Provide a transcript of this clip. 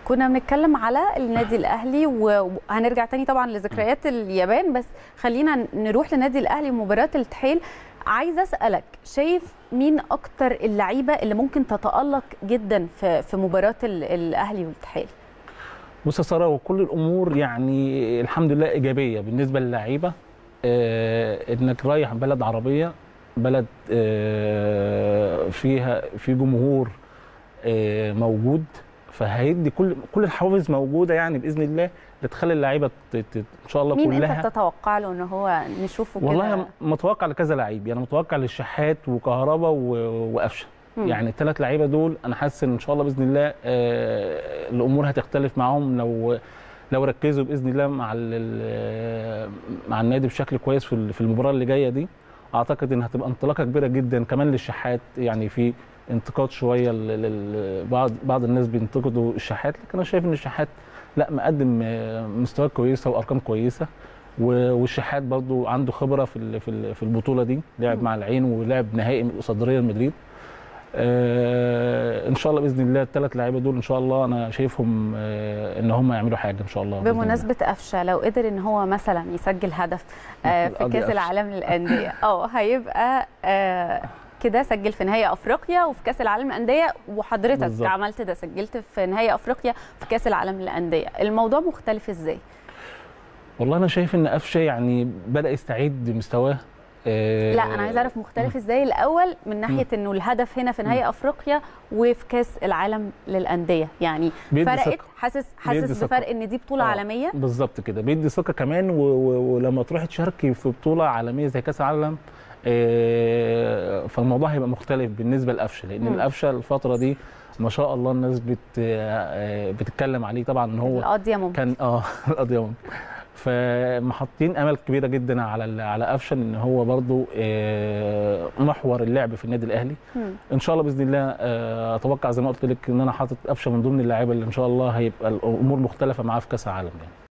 كنا بنتكلم على النادي الاهلي وهنرجع تاني طبعا لذكريات اليابان بس خلينا نروح للنادي الاهلي ومباراه التحيل عايزه اسالك شايف مين اكتر اللعيبه اللي ممكن تتالق جدا في في مباراه الاهلي والتحيل بص يا ساره وكل الامور يعني الحمد لله ايجابيه بالنسبه للعيبه آه انك رايح بلد عربيه بلد آه فيها في جمهور آه موجود فهيدي كل كل الحوافز موجوده يعني باذن الله لتخلي اللعيبه ان شاء الله مين كلها انت تتوقع له ان هو نشوفه كده والله متوقع لكذا لعيب يعني متوقع للشحات وكهربا وقفشه يعني الثلاث لعيبه دول انا حاسس ان شاء الله باذن الله آه الامور هتختلف معاهم لو لو ركزوا باذن الله مع مع النادي بشكل كويس في في المباراه اللي جايه دي اعتقد ان هتبقى انطلاقه كبيره جدا كمان للشحات يعني في انتقاد شويه بعض بعض الناس بينتقدوا الشحات لكن انا شايف ان الشحات لا مقدم مستويات كويسه وارقام كويسه والشحات برضو عنده خبره في في البطوله دي لعب مع العين ولعب نهائي قصاد ريال مدريد آه ان شاء الله باذن الله الثلاث لعيبه دول ان شاء الله انا شايفهم آه ان هم يعملوا حاجه ان شاء الله بمناسبه قفشه لو قدر ان هو مثلا يسجل هدف آه في كاس العالم للانديه اه هيبقى آه كده سجل في نهائي افريقيا وفي كاس العالم للانديه وحضرتك بالزبط. عملت ده سجلت في نهائي افريقيا في كاس العالم للانديه الموضوع مختلف ازاي والله انا شايف ان قفشه يعني بدا يستعيد مستواه لا انا عايزه اعرف مختلف ازاي الاول من ناحيه انه الهدف هنا في نهائي افريقيا وفي كاس العالم للانديه يعني فرقت حاسس حاسس بفرق ان دي بطوله آه عالميه بالظبط كده بيدي ثقه كمان ولما تروحي تشاركي في بطوله عالميه زي كاس العالم آه فالموضوع هيبقى مختلف بالنسبه لقفشه لان القفشه الفتره دي ما شاء الله الناس بت بتتكلم عليه طبعا ان هو القضيه ممكن كان اه القضيه ممكن فمحطين امل كبيره جدا على على قفشه ان هو برضو محور اللعب في النادي الاهلي ان شاء الله باذن الله اتوقع زي ما قلت لك ان انا حاطط قفشه من ضمن اللاعيبه اللي ان شاء الله هيبقى الامور مختلفه معاه في كاس العالم يعني